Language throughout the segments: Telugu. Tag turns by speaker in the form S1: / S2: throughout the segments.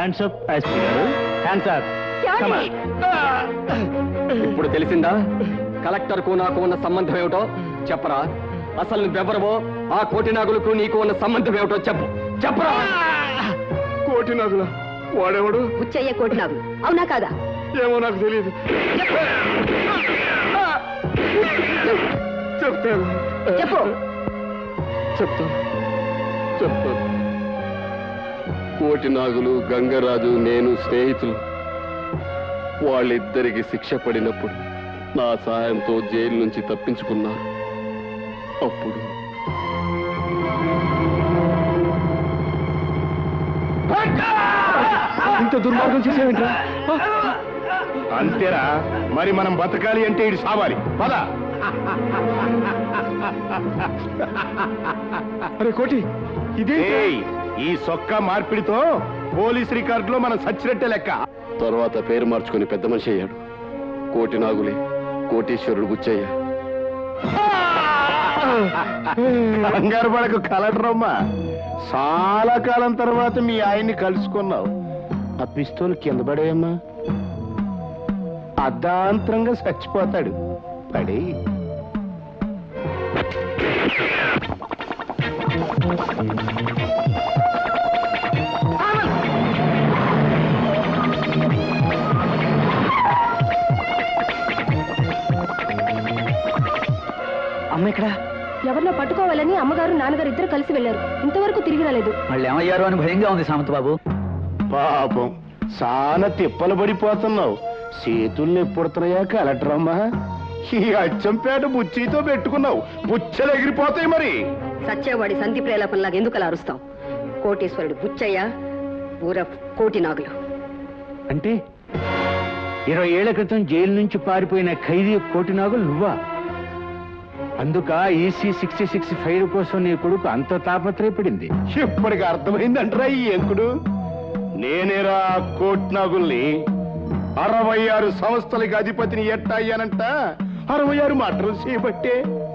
S1: హ్యాండ్స్ అప్ ఎస్పీ గారు హ్యాండ్స్ అప్
S2: ఇప్పుడు తెలిసిందా కలెక్టర్ కు నాకు ఉన్న సంబంధం ఏమిటో చెప్పరా అసలు నువ్వెవరవో ఆ కోటి నాగులకు నీకు ఉన్న సంబంధం ఏమిటో చెప్పు చెప్పరా
S3: కోటి నదుల వాడెవడు
S4: బుచ్చయ్య కోటినాగు అవునా కాదా
S3: ఏమో నాకు తెలియదు చెప్తాను
S4: చెప్పు
S3: చెప్తాను చెప్తాను కోటి నాగులు గంగరాజు నేను స్నేహితులు వాళ్ళిద్దరికి శిక్ష పడినప్పుడు నా సహాయంతో జైలు నుంచి తప్పించుకున్నారు అప్పుడు ఇంత దుర్మార్గం చేసేవేంట్రా
S1: అంతేరా మరి మనం బతకాలి అంటే ఇటు సావాలి పద
S3: అరే కోటి ఇదే
S1: ఏయ్, ఈ సొక్క మార్పిడితో పోలీస్ రికార్డులో మనం సచ్చినట్టే లెక్క
S3: తర్వాత పేరు మార్చుకుని పెద్ద మనిషి అయ్యాడు కోటి నాగులే కోటీశ్వరుడు బుచ్చయ్య
S1: కంగారు పడకు కలటరమ్మా చాలా కాలం తర్వాత మీ ఆయన్ని కలుసుకున్నావు ఆ పిస్తోల్ కింద పడేయమ్మా అర్ధాంతరంగా చచ్చిపోతాడు పడి
S2: అమ్మ ఇక్కడ
S4: ఎవరినో పట్టుకోవాలని అమ్మగారు నాన్నగారు ఇద్దరు కలిసి వెళ్లారు ఇంతవరకు తిరిగి రాలేదు
S2: వాళ్ళు ఏమయ్యారు అని భయంగా ఉంది సామంత బాబు
S1: పాపం చాలా తిప్పలు పడిపోతున్నావు చేతుల్ని ఎప్పుడుతున్నాయా కలటరమ్మా ఈ అచ్చంపేట బుచ్చితో పెట్టుకున్నావు బుచ్చలు ఎగిరిపోతాయి మరి
S4: సత్యవాడి సంధి ప్రేలాపంలాగా ఎందుకు అలా అరుస్తావు కోటేశ్వరుడు బుచ్చయ్య ఊర కోటి నాగులు
S5: అంటే ఇరవై ఏళ్ల క్రితం జైలు నుంచి పారిపోయిన ఖైదీ కోటినాగులు నువ్వా అందుక ఈసీ సిక్స్టీ సిక్స్ ఫైవ్ కోసం నీ కొడుకు అంత తాపత్రయపడింది
S1: ఇప్పటికి అర్థమైందంటరా ఈ ఎంకుడు నేనేరా కోట్నాగుల్ని అరవై ఆరు సంస్థలకి అధిపతిని ఎట్టా అయ్యానంట అరవై ఆరు మటలు చేయబట్టే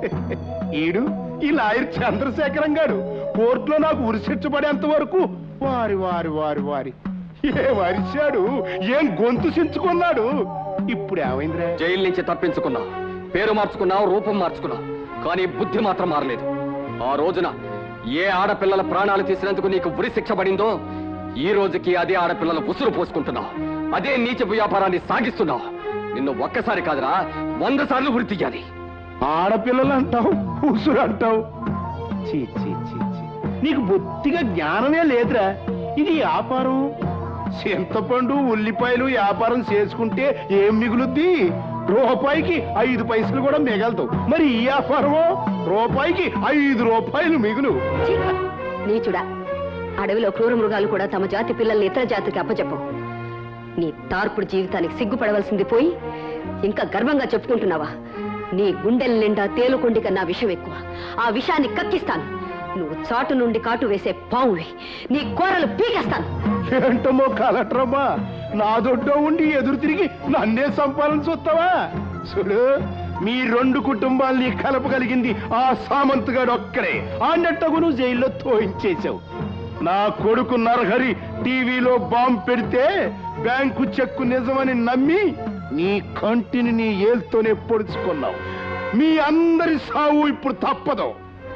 S1: ఈడు ఈ లాయర్ చంద్రశేఖరం గారు కోర్టులో నాకు ఉరిశించబడేంత వరకు వారి వారి వారి వారి ఏ వరిశాడు ఏం గొంతు చించుకున్నాడు ఇప్పుడు ఏమైందిరా
S2: జైలు నుంచి తప్పించుకున్నావు పేరు మార్చుకున్నావు రూపం మార్చుకున్నావు కానీ బుద్ధి మాత్రం మారలేదు ఆ రోజున ఏ ఆడపిల్లల ప్రాణాలు తీసినందుకు నీకు ఉరి శిక్ష పడిందో ఈ రోజుకి అదే ఆడపిల్లల ఉసురు పోసుకుంటున్నావు అదే నీచ వ్యాపారాన్ని సాగిస్తున్నావు నిన్ను ఒక్కసారి కాదురా వంద సార్లు ఉరి తీయాలి
S1: ఆడపిల్లలు అంటావు ఉసురు అంటావు చీ చీ చీ చీ నీకు బొత్తిగా జ్ఞానమే లేదురా ఇది వ్యాపారం చింతపండు ఉల్లిపాయలు వ్యాపారం చేసుకుంటే ఏం మిగులుద్ది రూపాయికి ఐదు పైసలు కూడా మిగలతావు మరి ఈ వ్యాపారమో రూపాయికి ఐదు రూపాయలు మిగులు
S4: ఛీ! నీచుడా అడవిలో క్రూర మృగాలు కూడా తమ జాతి పిల్లల్ని ఇతర జాతికి అప్పచెప్పవు నీ తార్పుడు జీవితానికి సిగ్గుపడవలసింది పోయి ఇంకా గర్వంగా చెప్పుకుంటున్నావా నీ గుండెల నిండా తేలుకొండి కన్నా విషం ఎక్కువ ఆ విషాన్ని కక్కిస్తాను నువ్వు చాటు నుండి కాటు వేసే పావువి నీ కూరలు పీకేస్తాను
S1: ఏంటమ్మో కలట్రమ్మా నా దొడ్డో ఉండి ఎదురు తిరిగి నన్నే సంపాలని చూస్తావా చూడు మీ రెండు కుటుంబాల్ని కలపగలిగింది ఆ సామంతగాడు ఒక్కడే ఆండట్టగు నువ్వు జైల్లో తోయించేశావు నా కొడుకు నరహరి టీవీలో బాంబు పెడితే బ్యాంకు చెక్కు నిజమని నమ్మి నీ కంటిని నీ ఏల్తోనే పొడుచుకున్నావు మీ అందరి సావు ఇప్పుడు తప్పదు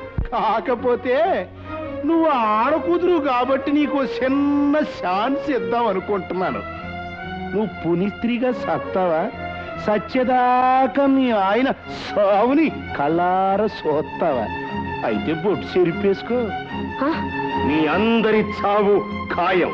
S1: కాకపోతే నువ్వు ఆడకూతురు కాబట్టి నీకు చిన్న ఛాన్స్ ఇద్దాం అనుకుంటున్నాను నువ్వు పునిస్త్రీగా సత్తావా సత్యదాకా మీ ఆయన సావుని కళ్ళార చూస్తావా అయితే బొట్టు చెరిపేసుకో
S4: ఆ?
S1: మీ అందరి చావు ఖాయం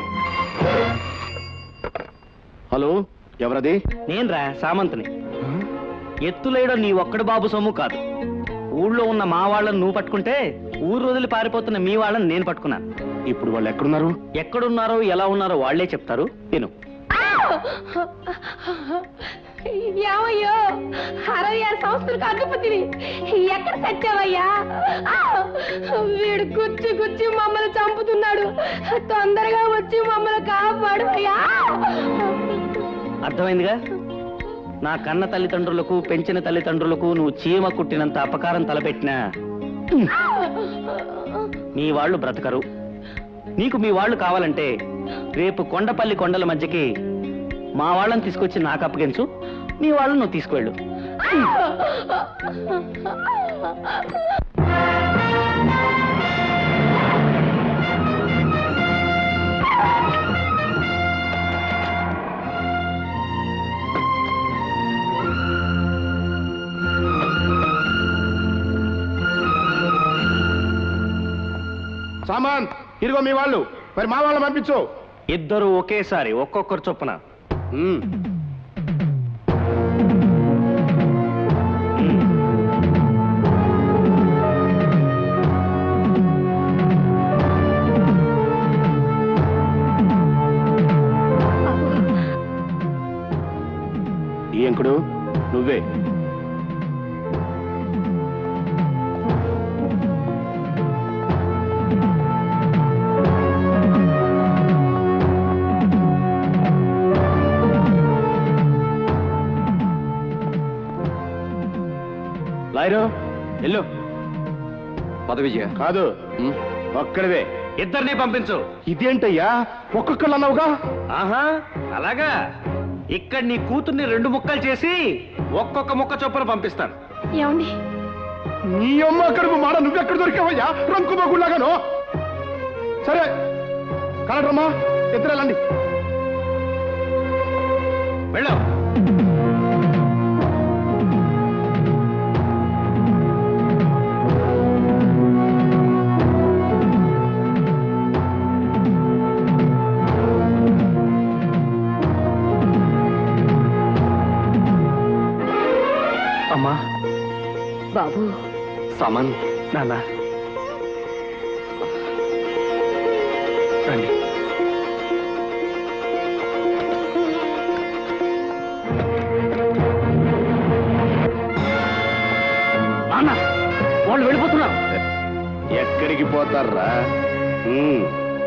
S1: హలో ఎవరది
S5: నేనురా సామంత్ని ఎత్తులేయడం నీ ఒక్కడి బాబు సొమ్ము కాదు ఊళ్ళో ఉన్న మా వాళ్ళని నువ్వు పట్టుకుంటే ఊరు వదిలి పారిపోతున్న మీ వాళ్ళని నేను పట్టుకున్నాను
S1: ఇప్పుడు వాళ్ళు ఎక్కడున్నారు
S5: ఎక్కడున్నారో ఎలా ఉన్నారో వాళ్లే చెప్తారు తిను
S6: ఏమయ్యో అరవై ఆరు సంవత్సరాలకు అగ్గిపుత్తిని ఎక్కడ సచ్చావయ్యా ఆ! వీడు గుచ్చి గుచ్చి మమ్మల్ని చంపుతున్నాడు తొందరగా వచ్చి మమ్మల్ని కాపాడు అయ్యా
S5: అర్థమైందిగా నా కన్న తల్లిదండ్రులకు పెంచిన తల్లిదండ్రులకు నువ్వు చీమ కుట్టినంత అపకారం తలపెట్టినా మీ వాళ్ళు బ్రతకరు నీకు మీ వాళ్ళు కావాలంటే
S7: రేపు కొండపల్లి కొండల మధ్యకి మా వాళ్ళని తీసుకొచ్చి నాకు అప్పగించు మీ వాళ్ళని నువ్వు తీసుకువెళ్ళు
S1: సామాన్ ఇదిగో మీ వాళ్ళు మరి మా వాళ్ళని పంపించు
S7: ఇద్దరు ఒకేసారి ఒక్కొక్కరు చొప్పున
S1: ఉమ్. ఈ ఎంకుడు నువ్వే లాయరు ఎల్లు
S2: పద విజయ
S1: కాదు
S2: ఉమ్,
S1: ఒక్కడివే
S7: ఇద్దరిని పంపించు
S1: ఇదేంటయ్యా ఒక్కొక్కళ్ళు అన్నావుగా
S7: ఆహా అలాగా ఇక్కడ నీ కూతుర్ని రెండు ముక్కలు చేసి ఒక్కొక్క ముక్క చొప్పున పంపిస్తాను
S6: ఏమండి
S1: నీ అమ్మ కడుపు మాడ నువ్వెక్కడ దొరికావయ్యా రంకు బగులాగాను సరే కలెక్టరమ్మా ఇద్దరు వెళ్ళండి
S7: వెళ్ళావు అమ్మా
S4: బాబు
S2: సామాన్
S7: నాన్న రండి నాన్న వాళ్ళు వెళ్ళిపోతున్నారు
S1: ఎక్కడికి పోతారా ఉమ్.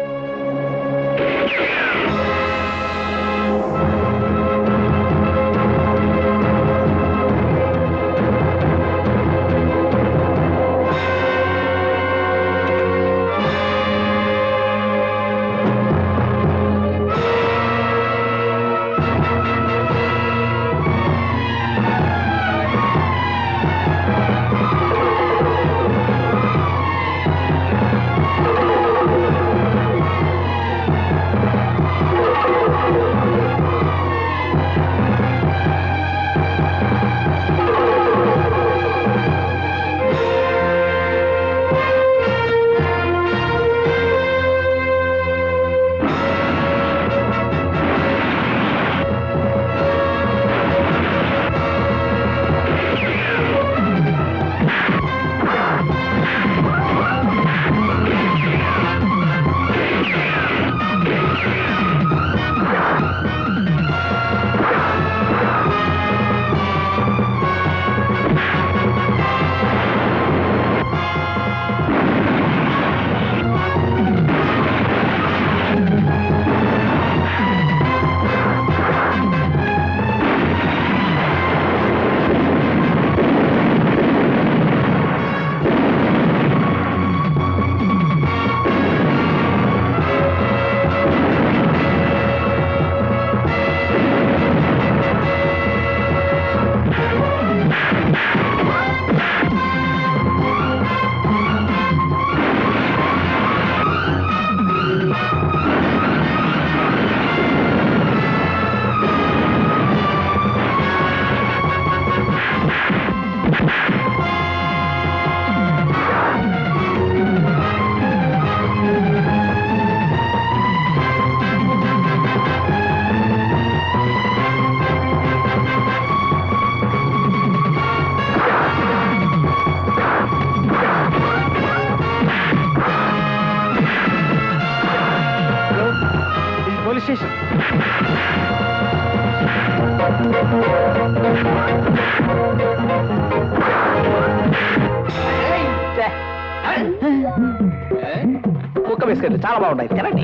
S5: పోలీస్ స్టేషన్
S7: కుక్క బిస్కెట్లు చాలా బాగున్నాయి తినండి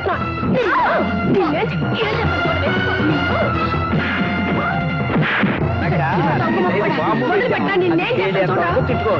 S6: చేస్తున్నా నిన్నేం చే- ఏం చేస్తాను వదిలిపెట్టా నిన్నేం చేస్తాను
S7: తిట్టుకో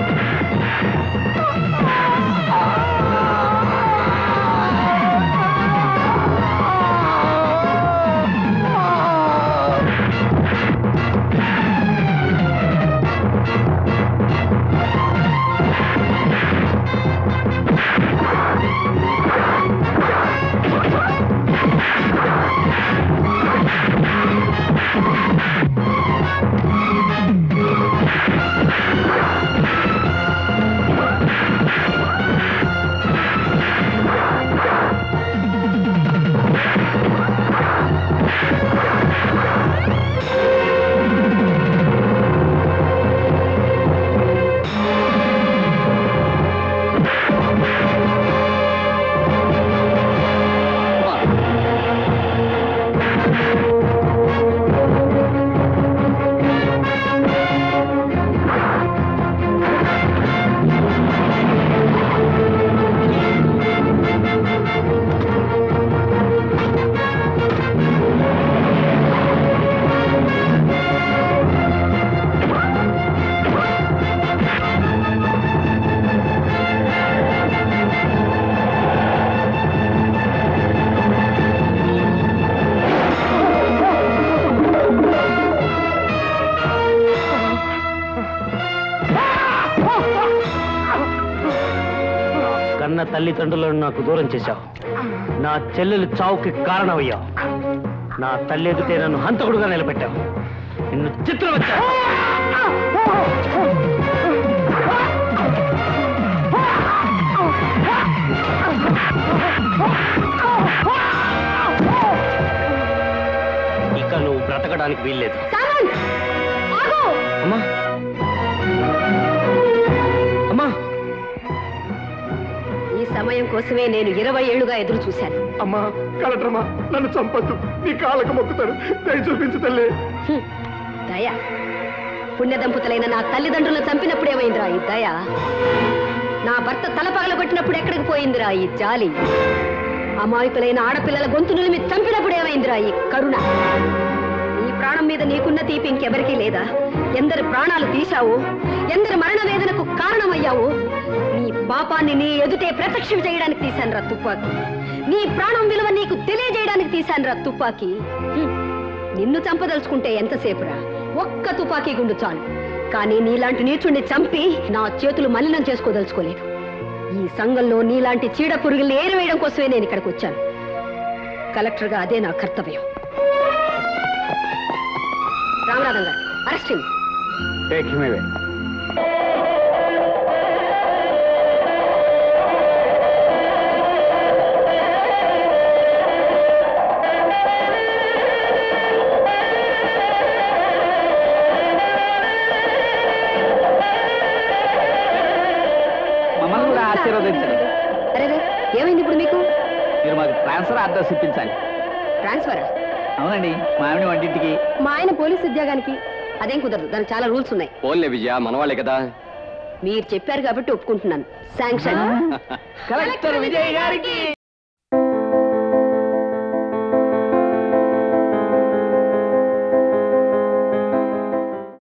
S7: కన్న తల్లిదండ్రులను నాకు దూరం చేశావు నా చెల్లెలు చావుకి కారణమయ్యావు నా తల్లి ఎదుటే నన్ను హంతకుడుగా నిలబెట్టావు నిన్ను చిత్రం వచ్చా ఇక నువ్వు బ్రతకడానికి వీల్లేదు
S6: సామంత్ ఆగు
S7: అమ్మా అమ్మా
S4: ఈ సమయం కోసమే నేను ఇరవై ఏళ్లుగా ఎదురు చూశాను
S1: అమ్మా కలెక్టరమ్మా నన్ను చంపద్దు నీ కాళ్ళకు మొక్కుతారు దయ చూపించు తల్లి
S4: హ్మ్. దయ పుణ్య దంపతులైన నా తల్లిదండ్రులను చంపినప్పుడు ఏమైందిరా ఈ దయ నా భర్త తల పగలగొట్టినప్పుడు ఎక్కడికి పోయిందిరా ఈ జాలి అమాయకులైన ఆడపిల్లల గొంతు నులిమి చంపినప్పుడు ఏమైందిరా ఈ కరుణ ఈ ప్రాణం మీద నీకున్న తీపి ఇంకెవరికీ లేదా ఎందరి ప్రాణాలు తీశావు ఎందరి మరణ వేదనకు కారణమయ్యావు నీ పాపాన్ని నీ ఎదుటే ప్రత్యక్షం చేయడానికి తీశానురా తుపాకీ నీ ప్రాణం విలువ నీకు తెలియజేయడానికి తీశానురా తుపాకీ హ్మ్. నిన్ను చంపదలుచుకుంటే ఎంతసేపురా ఒక్క తుపాకీ గుండు చాలు కానీ నీలాంటి నీచుణ్ణి చంపి నా చేతులు మలినం చేసుకోదలుచుకోలేదు ఈ సంఘంలో నీలాంటి చీడ పురుగుల్ని ఏరివేయడం కోసమే నేను ఇక్కడికి వచ్చాను కలెక్టర్గా అదే నా కర్తవ్యం రామనాథం గారు అరెస్ట్
S5: టేక్ హిమ్ అవే
S7: మమ్మల్ని కూడా ఆశీర్వదించండి
S4: అరే రే, ఏమైంది ఇప్పుడు మీకు
S7: మీరు మాకు ట్రాన్స్ఫర్ అడ్రస్ ఇప్పించాలి
S4: ట్రాన్స్ఫర్
S7: అవునండి మామిడి వంటింటికి
S4: మా ఆయన పోలీస్ ఉద్యోగానికి అదేం కుదరదు దానికి చాలా రూల్స్ ఉన్నాయి
S2: పోన్లే విజయ మనవాళ్ళే కదా
S4: మీరు చెప్పారు కాబట్టి ఒప్పుకుంటున్నాను శాంక్షన్
S7: కలెక్టర్ విజయ్ గారికి